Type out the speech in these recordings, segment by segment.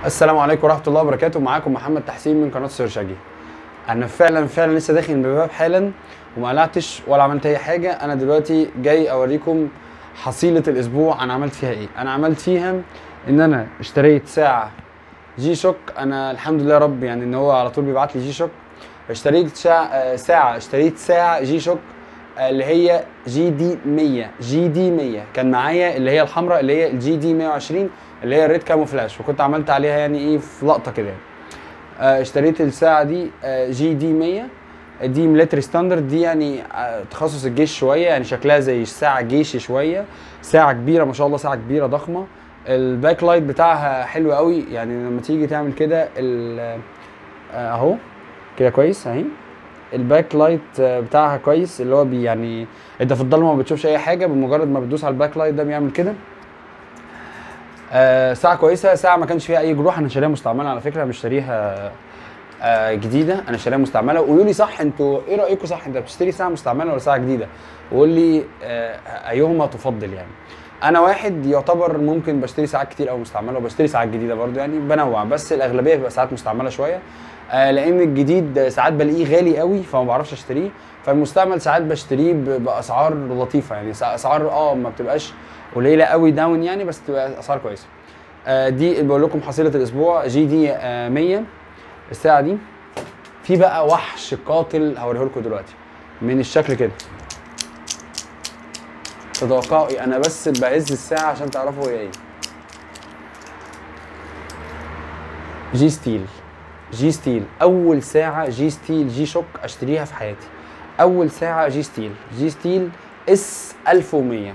السلام عليكم ورحمه الله وبركاته معاكم محمد تحسين من قناه سيرشاجي انا فعلا فعلا لسه داخل من الباب حالا وما قلعتش ولا عملت اي حاجه انا دلوقتي جاي اوريكم حصيله الاسبوع انا عملت فيها ايه انا عملت فيها ان انا اشتريت ساعه جي شوك انا الحمد لله رب يعني ان هو على طول بيبعت لي جي شوك اشتريت شا... آه، ساعه اشتريت ساعه جي شوك آه، اللي هي جي دي 100 جي دي 100 كان معايا اللي هي الحمراء اللي هي الجي دي 120 اللي هي الريد كاموفلاش وكنت عملت عليها يعني ايه في لقطه كده يعني. آه، اشتريت الساعه دي آه، جي دي 100 دي ميلتري ستاندرد دي يعني آه، تخصص الجيش شويه يعني شكلها زي ساعه جيشي شويه ساعه كبيره ما شاء الله ساعه كبيره ضخمه الباك لايت بتاعها حلو قوي يعني لما تيجي تعمل كده ال- آه، اهو كده كويس اهي الباك لايت آه، بتاعها كويس اللي هو بي يعني انت في الضلمه ما بتشوفش اي حاجه بمجرد ما بتدوس على الباك لايت ده بيعمل كده آه ساعه كويسه ساعه ما كانش فيها اي جروح انا شاريها مستعمله على فكره مش شاريها آه جديده انا شاريها مستعمله قولوا لي صح انتوا ايه رايكم صح انت بتشتري ساعه مستعمله ولا ساعه جديده وقول لي آه ايهما تفضل يعني انا واحد يعتبر ممكن بشتري ساعات كتير قوي مستعمله وبشتري ساعات جديده برضو يعني بنوع بس الاغلبيه بيبقى ساعات مستعمله شويه آه لان الجديد ساعات بلاقيه غالي قوي فما بعرفش اشتريه فالمستعمل ساعات بشتريه ب- باسعار لطيفه يعني سا- اسعار اه ما بتبقاش قليله قوي داون يعني بس تبقى اسعار كويسه آه دي بقول لكم حصيله الاسبوع جي دي آه 100 الساعه دي في بقى وحش قاتل هوريه لكم دلوقتي من الشكل كده تتوقعوا ايه انا بس بعز الساعه عشان تعرفوا هي ايه جي ستيل جي ستيل اول ساعه جي ستيل جي شوك اشتريها في حياتي اول ساعه جي ستيل جي ستيل اس 1100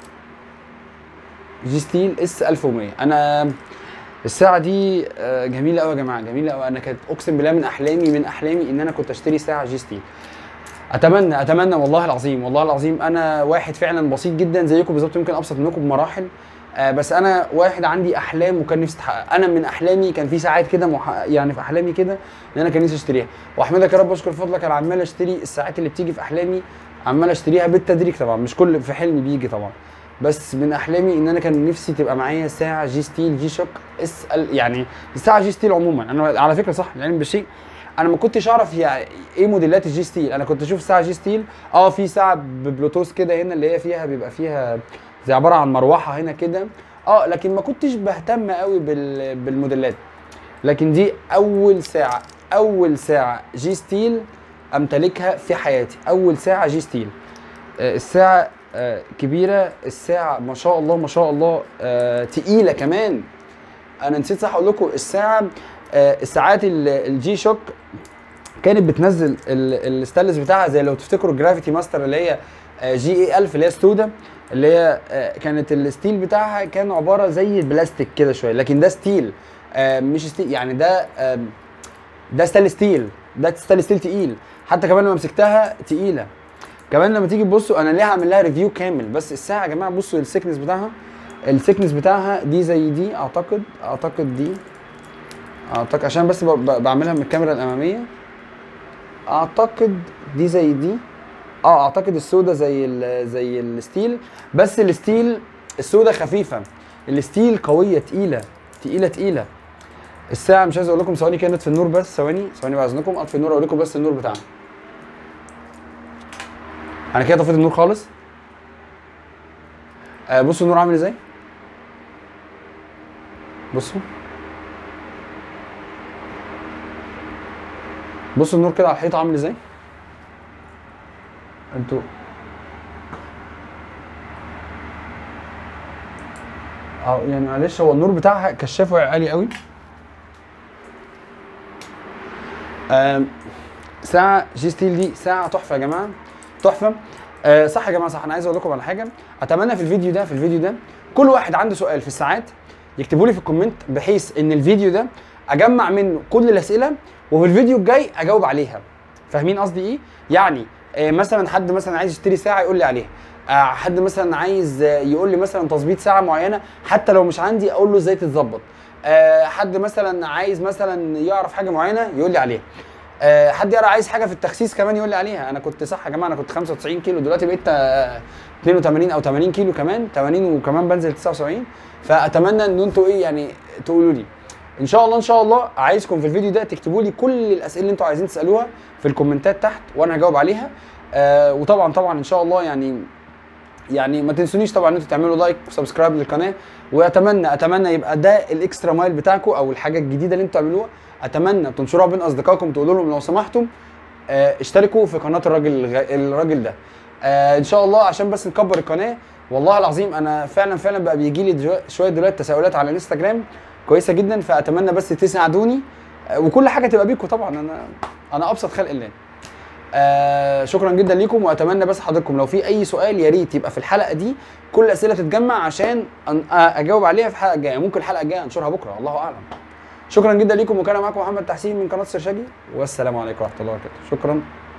جي ستيل اس 1100 انا الساعه دي آه، جميله قوي يا جماعه جميله قوي انا كانت اقسم بالله من احلامي من احلامي ان انا كنت اشتري ساعه جي ستيل اتمنى اتمنى والله العظيم والله العظيم انا واحد فعلا بسيط جدا زيكم بالظبط يمكن ابسط منكم بمراحل آه بس انا واحد عندي احلام وكان نفسي تحقق انا من احلامي كان في ساعات كده مح... يعني في احلامي كده ان انا كان نفسي اشتريها واحمدك يا رب اشكر فضلك انا عمال اشتري الساعات اللي بتيجي في احلامي عمال اشتريها بالتدريج طبعا مش كل في حلمي بيجي طبعا بس من احلامي ان انا كان نفسي تبقى معايا ساعه جي ستيل جي شوك اس ال يعني الساعه جي ستيل عموما انا على فكره صح العلم بالشيء انا ما كنتش اعرف يعني ايه موديلات الجي ستيل انا كنت اشوف ساعه جي ستيل اه في ساعه ببلوتوث كده هنا اللي هي فيها بيبقى فيها زي عباره عن مروحه هنا كده اه لكن ما كنتش بهتم قوي بال بالموديلات لكن دي اول ساعه اول ساعه جي ستيل امتلكها في حياتي اول ساعه جي ستيل آه، الساعه آه، كبيره الساعه ما شاء الله ما شاء الله آه، تقيله كمان انا نسيت صح اقول لكم الساعه آه، الساعات ال- الجي شوك كانت بتنزل ال- الستانلس بتاعها زي لو تفتكروا الجرافيتي ماستر اللي هي آه، جي اي 1000 اللي هي ستودا اللي هي آه، كانت الستيل بتاعها كان عباره زي البلاستيك كده شويه لكن ده ستيل آه، مش ستيل يعني ده آم، ده ستانلس ستيل ده ستانلس ستيل تقيل حتى كمان لما مسكتها تقيله كمان لما تيجي تبصوا انا ليه هعمل لها ريفيو كامل بس الساعه يا جماعه بصوا السكنس بتاعها السكنس بتاعها دي زي دي اعتقد اعتقد دي اعتقد عشان بس ب- ب- بعملها من الكاميرا الاماميه اعتقد دي زي دي اه اعتقد السودا زي ال زي الستيل بس الستيل السودا خفيفه الستيل قويه تقيله تقيله تقيله الساعه مش عايز اقول لكم ثواني كانت في النور بس ثواني ثواني بعد اذنكم اطفي النور اوريكم بس النور بتاعها انا كده طفيت النور خالص آه بصوا النور عامل ازاي بصوا بصوا النور كده على الحيطه عامل ازاي انتوا اه يعني معلش هو النور بتاعها كشافه عالي قوي آم، ساعة جي ستيل دي ساعة تحفة يا جماعة تحفة آه صح يا جماعة صح أنا عايز أقول لكم على حاجة أتمنى في الفيديو ده في الفيديو ده كل واحد عنده سؤال في الساعات يكتبوا لي في الكومنت بحيث إن الفيديو ده أجمع منه كل الأسئلة وفي الفيديو الجاي أجاوب عليها فاهمين قصدي إيه؟ يعني آه مثلا حد مثلا عايز يشتري ساعة يقول لي عليها آه حد مثلا عايز آه، يقول لي مثلا تظبيط ساعة معينة حتى لو مش عندي أقول له إزاي تتظبط آه حد مثلا عايز مثلا يعرف حاجة معينة يقول لي عليها آه، حد يرى عايز حاجه في التخسيس كمان يقول لي عليها انا كنت صح يا جماعه انا كنت 95 كيلو دلوقتي بقيت آه، 82 او 80 كيلو كمان 80 وكمان بنزل 79 فاتمنى ان انتوا ايه يعني تقولوا لي ان شاء الله ان شاء الله عايزكم في الفيديو ده تكتبوا لي كل الاسئله اللي انتوا عايزين تسالوها في الكومنتات تحت وانا هجاوب عليها آه وطبعا طبعا ان شاء الله يعني يعني ما تنسونيش طبعا ان انتوا تعملوا لايك وسبسكرايب للقناه واتمنى اتمنى يبقى ده الاكسترا مايل بتاعكم او الحاجه الجديده اللي انتوا تعملوها اتمنى تنشروها بين اصدقائكم تقولوا لهم لو سمحتم آه اشتركوا في قناه الراجل الغ- الراجل ده آه ان شاء الله عشان بس نكبر القناه والله العظيم انا فعلا فعلا بقى بيجي لي دلو- شويه دلوقتي تساؤلات على الانستجرام كويسه جدا فاتمنى بس تساعدوني آه وكل حاجه تبقى بيكم طبعا انا انا ابسط خلق الله آه شكرا جدا ليكم واتمنى بس حضراتكم لو في اي سؤال يا ريت يبقى في الحلقه دي كل الاسئله تتجمع عشان أن- آه، اجاوب عليها في الحلقه الجايه ممكن الحلقه الجايه انشرها بكره الله اعلم شكرا جدا ليكم وكان معاكم محمد تحسين من قناه سرشاجي والسلام عليكم ورحمه الله وبركاته شكرا